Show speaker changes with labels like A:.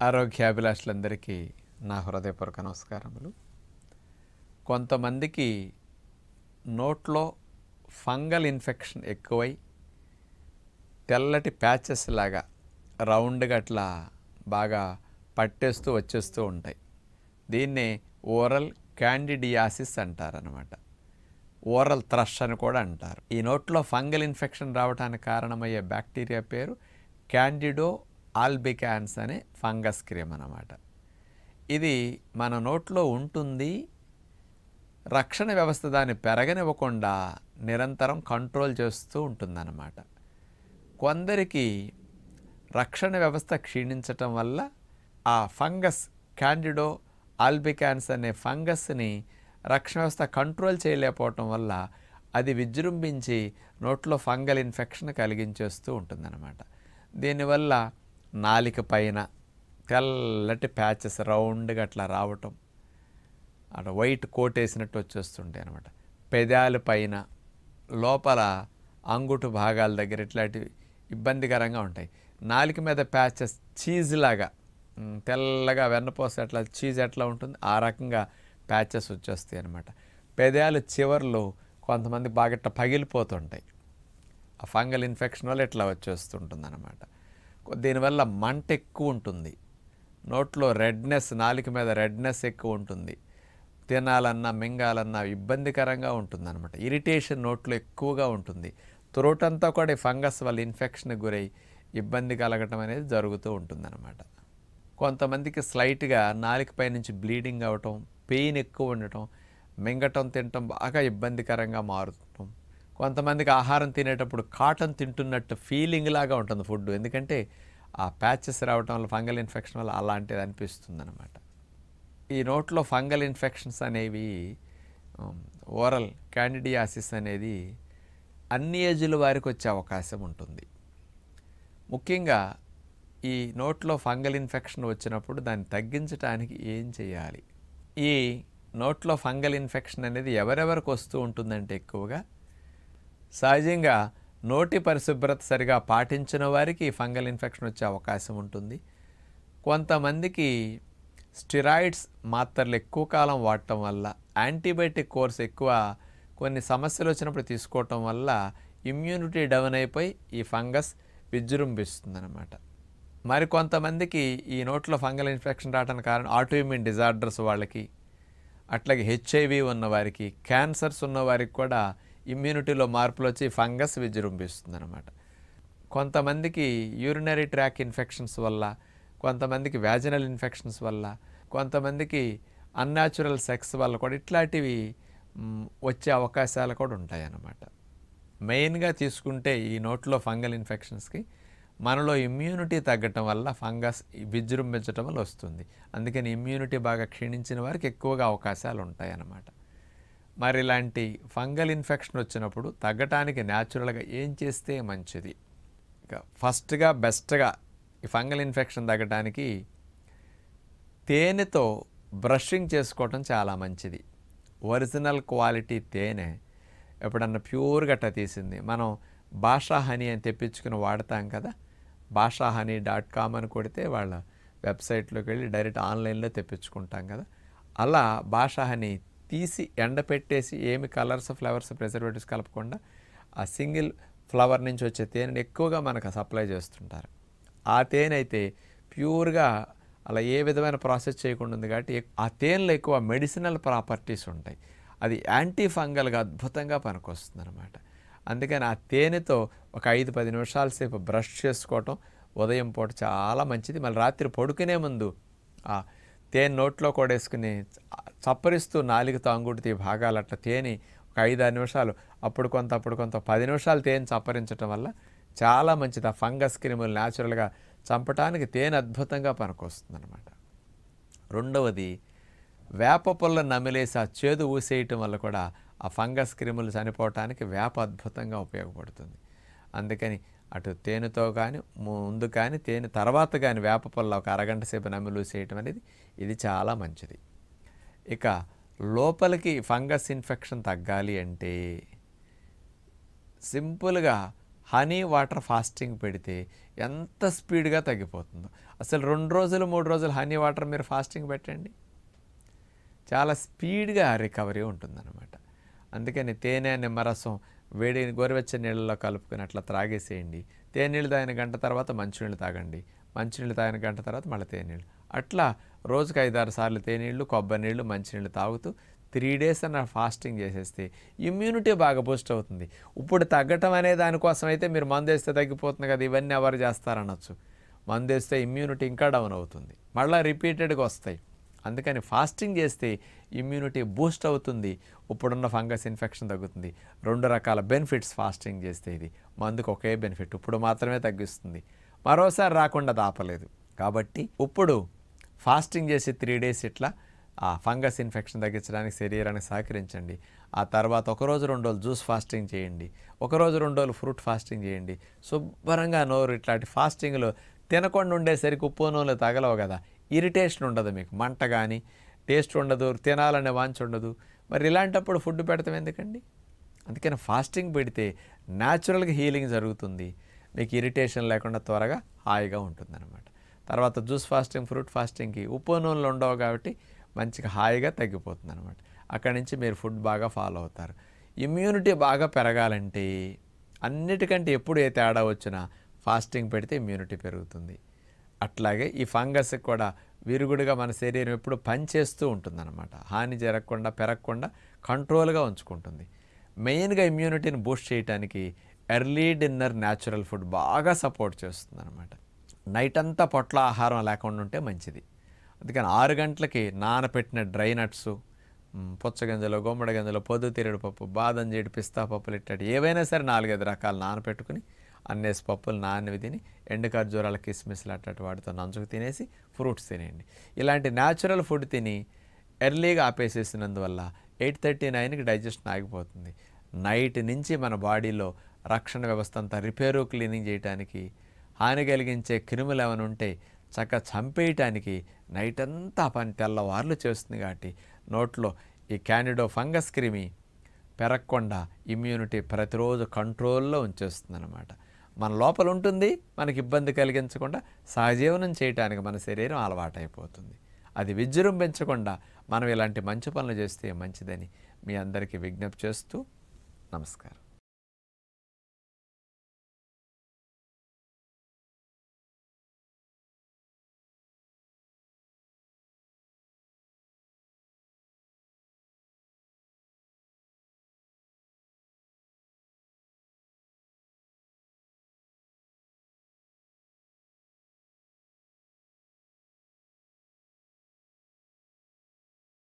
A: ఆరోగ్యాభిలాషులందరికీ నా హృదయపూర్వక నమస్కారములు కొంతమందికి నోట్లో ఫంగల్ ఇన్ఫెక్షన్ ఎక్కువై తెల్లటి ప్యాచెస్ లాగా రౌండ్గా అట్లా బాగా పట్టేస్తూ వచ్చేస్తూ ఉంటాయి దీన్నే ఓరల్ క్యాండిడియాసిస్ అంటారనమాట ఓరల్ థ్రష్ అని కూడా అంటారు ఈ నోట్లో ఫంగల్ ఇన్ఫెక్షన్ రావడానికి కారణమయ్యే బ్యాక్టీరియా పేరు క్యాండిడో ఆల్బికాన్స్ అనే ఫంగస్ క్రిమ్ అన్నమాట ఇది మన నోట్లో ఉంటుంది రక్షణ వ్యవస్థ దాన్ని పెరగనివ్వకుండా నిరంతరం కంట్రోల్ చేస్తూ ఉంటుందన్నమాట కొందరికి రక్షణ వ్యవస్థ క్షీణించటం వల్ల ఆ ఫంగస్ క్యాండిడో ఆల్బికాన్స్ అనే ఫంగస్ని రక్షణ వ్యవస్థ కంట్రోల్ చేయలేకపోవటం వల్ల అది విజృంభించి నోట్లో ఫంగల్ ఇన్ఫెక్షన్ కలిగించేస్తూ ఉంటుందన్నమాట దీనివల్ల నాలిక పైన తెల్లటి ప్యాచెస్ రౌండ్గా అట్లా రావటం అట్లా వైట్ కోట్ వేసినట్టు వచ్చేస్తుంటాయి అనమాట పెదాల పైన లోపల అంగుటు భాగాల దగ్గర ఇట్లాంటివి ఇబ్బందికరంగా ఉంటాయి నాలుక మీద ప్యాచెస్ చీజ్ లాగా ఉమ్, తెల్లగా వెన్నపోస ఎట్లా చీజ్ ఎట్లా ఉంటుంది ఆ రకంగా ప్యాచెస్ వచ్చేస్తాయి అనమాట పెదాలు చివర్లు కొంతమంది బాగా ఇట్లా పగిలిపోతుంటాయి ఆ ఫంగల్ ఇన్ఫెక్షన్ వల్ల ఇట్లా వచ్చేస్తుంటుంది అనమాట దీనివల్ల మంట ఎక్కువ ఉంటుంది నోట్లో రెడ్నెస్ నాలుక మీద రెడ్నెస్ ఎక్కువ ఉంటుంది తినాలన్నా మింగాలన్నా ఇబ్బందికరంగా ఉంటుంది అనమాట ఇరిటేషన్ నోట్లో ఎక్కువగా ఉంటుంది త్రోట్ అంతా కూడా ఈ ఫంగస్ వల్ల ఇన్ఫెక్షన్కి గురై ఇబ్బంది కలగటం అనేది జరుగుతూ ఉంటుందన్నమాట కొంతమందికి స్లైట్గా నాలుకపై నుంచి బ్లీడింగ్ అవ్వటం పెయిన్ ఎక్కువ ఉండటం మింగటం తినటం బాగా ఇబ్బందికరంగా మారుతుంటాం కొంతమందికి ఆహారం తినేటప్పుడు కాటన్ తింటున్నట్టు ఫీలింగ్ లాగా ఉంటుంది ఫుడ్ ఎందుకంటే ఆ ప్యాచెస్ రావటం వల్ల ఫంగల్ ఇన్ఫెక్షన్ వల్ల అలాంటిది అనిపిస్తుంది అనమాట ఈ నోట్లో ఫంగల్ ఇన్ఫెక్షన్స్ అనేవి ఓరల్ క్యాండిడియాసిస్ అనేది అన్ని ఏజ్ల వారికి వచ్చే అవకాశం ఉంటుంది ముఖ్యంగా ఈ నోట్లో ఫంగల్ ఇన్ఫెక్షన్ వచ్చినప్పుడు దాన్ని తగ్గించడానికి ఏం చేయాలి ఈ నోట్లో ఫంగల్ ఇన్ఫెక్షన్ అనేది ఎవరెవరికి వస్తూ ఉంటుందంటే ఎక్కువగా సహజంగా నోటి పరిశుభ్రత సరిగా పాటించిన వారికి ఈ ఫంగల్ ఇన్ఫెక్షన్ వచ్చే అవకాశం ఉంటుంది కొంతమందికి స్టిరాయిడ్స్ మాత్రలు ఎక్కువ కాలం వాడటం వల్ల యాంటీబయాటిక్ కోర్స్ ఎక్కువ కొన్ని సమస్యలు వచ్చినప్పుడు తీసుకోవటం వల్ల ఇమ్యూనిటీ డౌన్ అయిపోయి ఈ ఫంగస్ విజృంభిస్తుందన్నమాట మరి కొంతమందికి ఈ నోట్లో ఫంగల్ ఇన్ఫెక్షన్ రావడానికి కారణం ఆటోఇమ్యూన్ డిజార్డర్స్ వాళ్ళకి అట్లాగే హెచ్ఐవి ఉన్నవారికి క్యాన్సర్స్ ఉన్నవారికి కూడా ఇమ్యూనిటీలో మార్పులు వచ్చి ఫంగస్ విజృంభిస్తుంది అనమాట కొంతమందికి యూరినరీ ట్రాక్ ఇన్ఫెక్షన్స్ వల్ల కొంతమందికి వ్యాజినల్ ఇన్ఫెక్షన్స్ వల్ల కొంతమందికి అన్యాచురల్ సెక్స్ వల్ల కూడా ఇట్లాంటివి మ్, వచ్చే అవకాశాలు కూడా ఉంటాయి అన్నమాట మెయిన్గా తీసుకుంటే ఈ నోట్లో ఫంగల్ ఇన్ఫెక్షన్స్కి మనలో ఇమ్యూనిటీ తగ్గటం వల్ల ఫంగస్ విజృంభించటం వల్ల వస్తుంది అందుకని ఇమ్యూనిటీ బాగా క్షీణించిన వారికి ఎక్కువగా అవకాశాలు ఉంటాయి అన్నమాట మరి ఇలాంటి ఫంగల్ ఇన్ఫెక్షన్ వచ్చినప్పుడు తగ్గటానికి న్యాచురల్గా ఏం చేస్తే మంచిది ఇక ఫస్ట్గా బెస్ట్గా ఈ ఫంగల్ ఇన్ఫెక్షన్ తగ్గడానికి తేనెతో బ్రషింగ్ చేసుకోవటం చాలా మంచిది ఒరిజినల్ క్వాలిటీ తేనె ఎప్పుడన్నా ప్యూర్గా అట్ట తీసింది మనం భాషా హనీ అని తెప్పించుకుని వాడతాం కదా భాషా హనీ డాట్ కామ్ అని కొడితే వాళ్ళ వెబ్సైట్లోకి వెళ్ళి డైరెక్ట్ ఆన్లైన్లో తెప్పించుకుంటాం కదా అలా భాషా హనీ తీసి ఎండపెట్టేసి ఏమి కలర్స్ ఫ్లవర్స్ ప్రిజర్వేటివ్స్ కలపకుండా ఆ సింగిల్ ఫ్లవర్ నుంచి వచ్చే తేనెని ఎక్కువగా మనకు సప్లై చేస్తుంటారు ఆ తేనె అయితే ప్యూర్గా అలా ఏ విధమైన ప్రాసెస్ చేయకుండా ఉంది కాబట్టి ఎక్- ఆ తేనెలో ఎక్కువ మెడిసినల్ ప్రాపర్టీస్ ఉంటాయి అది యాంటీ ఫంగల్గా అద్భుతంగా పనికొస్తుంది అనమాట అందుకని ఆ తేనెతో ఒక ఐదు పది నిమిషాల సేపు బ్రష్ చేసుకోవటం ఉదయం పూట చాలా మంచిది మళ్ళీ రాత్రి పడుకునే ముందు ఆ తేనె నోట్లో కొడేసుకుని చప్పరిస్తూ నాలుగుతో అంగుడితే ఈ భాగాలు అట్లా తేనె ఒక ఐదు ఆరు నిమిషాలు అప్పుడు కొంత అప్పుడు కొంత పది నిమిషాలు తేనె చప్పరించడం వల్ల చాలా మంచిది ఆ ఫంగస్ క్రిములు న్యాచురల్గా చంపటానికి తేనె అద్భుతంగా పనికొస్తుంది అనమాట రెండవది వేప పుల్ల నమిలేసి ఆ చేదు ఊసేయటం వల్ల కూడా ఆ ఫంగస్ క్రిములు చనిపోవటానికి వేప అద్భుతంగా ఉపయోగపడుతుంది అందుకని అటు తేనెతో కానీ ముందు కానీ తేనె తర్వాత కానీ వేప పుల్ల ఒక అరగంట సేపు నమిలూసేయటం అనేది ఇది చాలా మంచిది ఇక లోపలికి ఫంగస్ ఇన్ఫెక్షన్ తగ్గాలి అంటే సింపుల్గా హనీ వాటర్ ఫాస్టింగ్ పెడితే ఎంత స్పీడ్గా తగ్గిపోతుందో అసలు రెండు రోజులు మూడు రోజులు హనీ వాటర్ మీరు ఫాస్టింగ్ పెట్టండి చాలా స్పీడ్గా రికవరీ ఉంటుందన్నమాట అందుకని తేనె నిమ్మరసం వేడి గోరువెచ్చని నీళ్ళలో కలుపుకొని అట్లా త్రాగేసేయండి తేనీళ్ళు తాగిన గంట తర్వాత మంచినీళ్ళు తాగండి మంచినీళ్ళు తాగిన గంట తర్వాత మళ్ళీ తేనీళ్ళు అట్లా రోజుకి ఐదారు సార్లు తేనీళ్ళు కొబ్బరి నీళ్ళు మంచినీళ్ళు తాగుతూ త్రీ డేస్ అన్న ఫాస్టింగ్ చేసేస్తే ఇమ్యూనిటీ బాగా బూస్ట్ అవుతుంది ఇప్పుడు తగ్గటం అనే దానికోసం అయితే మీరు మందు వేస్తే తగ్గిపోతుంది కదా ఇవన్నీ ఎవరు చేస్తారనొచ్చు మందు వేస్తే ఇమ్యూనిటీ ఇంకా డౌన్ అవుతుంది మళ్ళీ రిపీటెడ్గా వస్తాయి అందుకని ఫాస్టింగ్ చేస్తే ఇమ్యూనిటీ బూస్ట్ అవుతుంది ఇప్పుడున్న ఫంగస్ ఇన్ఫెక్షన్ తగ్గుతుంది రెండు రకాల బెనిఫిట్స్ ఫాస్టింగ్ చేస్తే ఇది మందుకు ఒకే బెనిఫిట్ ఇప్పుడు మాత్రమే తగ్గిస్తుంది మరోసారి రాకుండా దాపలేదు కాబట్టి ఇప్పుడు ఫాస్టింగ్ చేసి త్రీ డేస్ ఇట్లా ఆ ఫంగస్ ఇన్ఫెక్షన్ తగ్గించడానికి శరీరానికి సహకరించండి ఆ తర్వాత ఒకరోజు రెండు రోజులు జ్యూస్ ఫాస్టింగ్ చేయండి ఒకరోజు రెండు రోజులు ఫ్రూట్ ఫాస్టింగ్ చేయండి శుభ్రంగా నోరు ఇట్లాంటి ఫాస్టింగ్లో తినకుండా ఉండేసరికి ఉప్పు నూనెలు తగలవు కదా ఇరిటేషన్ ఉండదు మీకు మంట కానీ టేస్ట్ ఉండదు తినాలనే వాంచ ఉండదు మరి ఇలాంటప్పుడు ఫుడ్ పెడతాం ఎందుకండి అందుకని ఫాస్టింగ్ పెడితే న్యాచురల్గా హీలింగ్ జరుగుతుంది మీకు ఇరిటేషన్ లేకుండా త్వరగా హాయిగా ఉంటుందన్నమాట తర్వాత జ్యూస్ ఫాస్టింగ్ ఫ్రూట్ ఫాస్టింగ్కి ఉప్పు నూనెలు ఉండవు కాబట్టి మంచిగా హాయిగా తగ్గిపోతుంది అనమాట అక్కడి నుంచి మీరు ఫుడ్ బాగా ఫాలో అవుతారు ఇమ్యూనిటీ బాగా పెరగాలంటే అన్నిటికంటే ఎప్పుడు ఏ తేడా వచ్చినా ఫాస్టింగ్ పెడితే ఇమ్యూనిటీ పెరుగుతుంది అట్లాగే ఈ ఫంగస్ కూడా విరుగుడుగా మన శరీరం ఎప్పుడు పనిచేస్తూ ఉంటుందన్నమాట హాని జరగకుండా పెరగకుండా కంట్రోల్గా ఉంచుకుంటుంది మెయిన్గా ఇమ్యూనిటీని బూస్ట్ చేయడానికి ఎర్లీ డిన్నర్ న్యాచురల్ ఫుడ్ బాగా సపోర్ట్ చేస్తుంది అనమాట నైట్ అంతా పొట్ల ఆహారం లేకుండా ఉంటే మంచిది అందుకని ఆరు గంటలకి నానపెట్టిన డ్రై నట్స్ పుచ్చగింజలు గుమ్మడి గింజలు పొద్దుతిరుడు పప్పు బాదం జీడి పిస్తా పప్పులు ఇట్లాంటి ఏవైనా సరే నాలుగైదు రకాలు నానపెట్టుకుని అన్నేసి పప్పులు నానవి తిని ఎండు ఖర్జూరాల కిస్మిస్లు అట్లాంటి వాటితో నంచుకు తినేసి ఫ్రూట్స్ తినేయండి ఇలాంటి న్యాచురల్ ఫుడ్ తిని ఎర్లీగా ఆపేసేసినందువల్ల ఎయిట్ థర్టీ నైన్కి డైజెషన్ ఆగిపోతుంది నైట్ నుంచి మన బాడీలో రక్షణ వ్యవస్థ అంతా రిపేరు క్లీనింగ్ చేయడానికి హాని కలిగించే క్రిములు ఏమైనా ఉంటే చక్కగా చంపేయటానికి నైట్ అంతా పని తెల్లవార్లు చేస్తుంది కాబట్టి నోట్లో ఈ క్యాండిడో ఫంగస్ క్రిమి పెరగకుండా ఇమ్యూనిటీ ప్రతిరోజు కంట్రోల్లో ఉంచేస్తుంది అనమాట మన లోపల ఉంటుంది మనకి ఇబ్బంది కలిగించకుండా సహజీవనం చేయటానికి మన శరీరం అలవాటైపోతుంది అది విజృంభించకుండా మనం ఇలాంటి మంచి పనులు చేస్తే మంచిదని మీ అందరికీ విజ్ఞప్తి చేస్తూ నమస్కారం